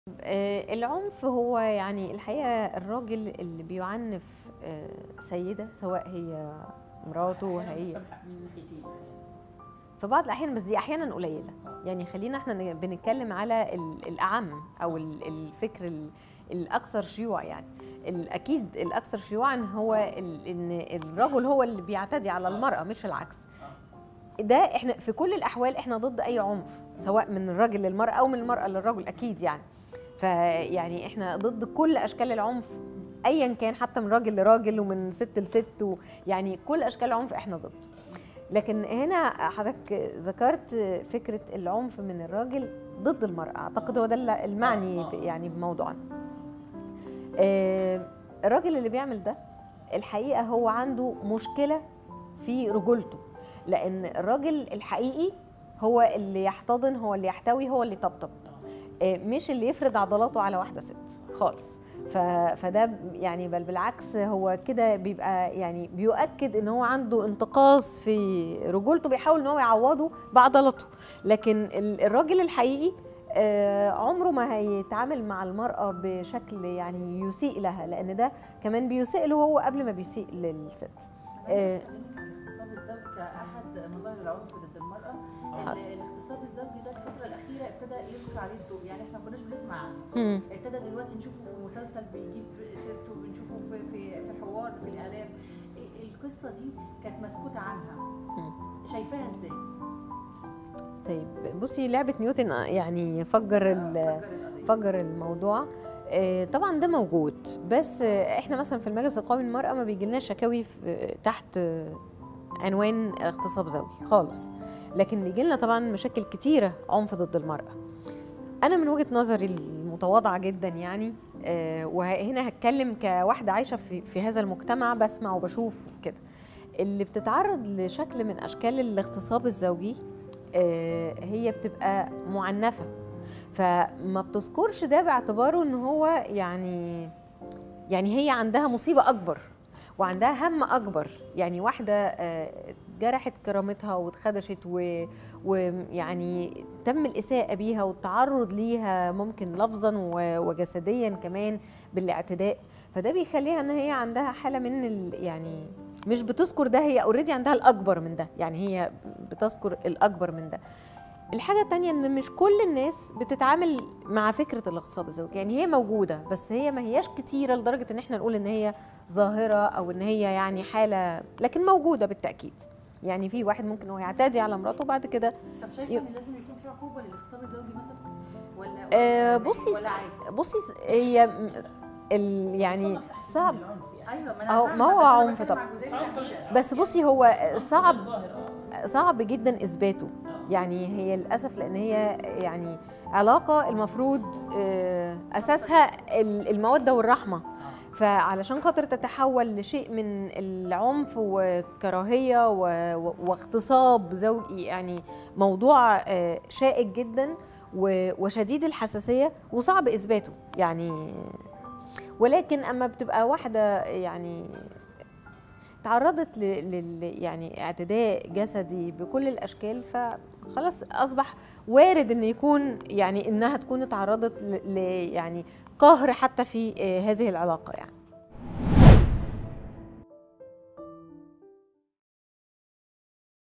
آه، العنف هو يعني الحقيقة الراجل اللي بيعنف آه، سيدة سواء هي مراته أحياناً هي بيحصل من ناحيتين في بعض الأحيان بس دي أحيانا قليلة يعني خلينا احنا ن- بنتكلم على ال- الأعم أو ال- الفكر ال- الأكثر شيوع يعني الأكيد الأكثر شيوعا هو ال- إن الرجل هو اللي بيعتدي على المرأة مش العكس ده احنا في كل الأحوال احنا ضد أي عنف سواء من الراجل للمرأة أو من المرأة للرجل أكيد يعني فيعني احنا ضد كل أشكال العنف ايا كان حتى من راجل لراجل ومن ست لست و- يعني كل اشكال العنف احنا ضد لكن هنا حضرتك ذكرت فكره العنف من الراجل ضد المراه اعتقد هو ده اللي- المعني آه، آه. ب- يعني بموضوعنا آه، الراجل اللي بيعمل ده الحقيقه هو عنده مشكله في رجولته لان الراجل الحقيقي هو اللي يحتضن هو اللي يحتوي هو اللي يطبطب آه، مش اللي يفرض عضلاته على واحده ست خالص ف... فده ب- يعني بل بالعكس هو كده بيبقى يعني بيؤكد ان هو عنده انتقاص في رجولته بيحاول ان هو يعوضه بعضلاته لكن ال- الراجل الحقيقي آه، عمره ما هيتعامل مع المرأة بشكل يعني يسيء لها لأن ده كمان بيسيء له هو قبل ما بيسيء للست آه. الاغتصاب الزوجي كأحد مظاهر العنف ضد المرأة حاضر. ال- الاغتصاب الزوجي ده الفترة الأخيرة ابتدى يلقي عليه الضوء يعني احنا ما كناش بنسمع عنه مم. ابتدى دلوقتي نشوفه في مسلسل بيجيب سيرته بنشوفه في في في حوار في الإعلام ال- القصة دي كانت مسكوتة عنها مم. شايفاها ازاي؟ طيب بصي لعبة نيوتن يعني فجر ال فجر القضية. فجر الموضوع آه، طبعا ده موجود بس آه، احنا مثلا في المجلس القومي للمرأة ما بيجيلناش شكاوي في- تحت آه، عنوان اغتصاب زوجي خالص لكن بيجيلنا طبعا مشاكل كتيرة عنف ضد المرأة أنا من وجهة نظري المتواضعة جدا يعني آه، وهنا هتكلم كواحدة عايشة في, في هذا المجتمع بسمع وبشوف كده اللي بتتعرض لشكل من أشكال الاغتصاب الزوجي آه، هي بتبقى معنفة فما بتذكرش ده باعتباره ان هو يعني يعني هي عندها مصيبه اكبر وعندها هم اكبر يعني واحده آه، جرحت كرامتها واتخدشت و- ويعني تم الاساءه بيها والتعرض ليها ممكن لفظا و- وجسديا كمان بالاعتداء فده بيخليها ان هي عندها حاله من ال يعني مش بتذكر ده هي اوريدي عندها الاكبر من ده يعني هي بتذكر الاكبر من ده الحاجة التانية ان مش كل الناس بتتعامل مع فكرة الاغتصاب الزوجي يعني هي موجودة بس هي ما هياش كتيرة لدرجة ان احنا نقول ان هي ظاهرة او ان هي يعني حالة لكن موجودة بالتأكيد يعني في واحد ممكن هو يعتدي على مراته وبعد كده طب شايفة ان لازم يكون في عقوبة للاغتصاب الزوجي مثلا؟ ولا آه، ولا- بصي ولا عادي؟ بصي هي م- ال يعني صنف تحسين صعب العنف يعني. ايوه ما أهو- انا ما فاهمة، هو بس أنا عنف بتكلم طبعا. على الجزئية صنف الأخيرة. بس بصي هو صعب الظاهر، آه. صعب جدا اثباته يعني هي للاسف لان هي يعني علاقه المفروض آه، اساسها ال- الموده والرحمه فعلشان خاطر تتحول لشيء من العنف وكراهيه و- و- واغتصاب زوجي يعني موضوع آه، شائك جدا و- وشديد الحساسيه وصعب اثباته يعني ولكن اما بتبقى واحده يعني تعرضت ل... لل يعني اعتداء جسدي بكل الاشكال فخلاص اصبح وارد ان يكون يعني انها تكون اتعرضت ل... ل... يعني قهر حتى في آه، هذه العلاقه يعني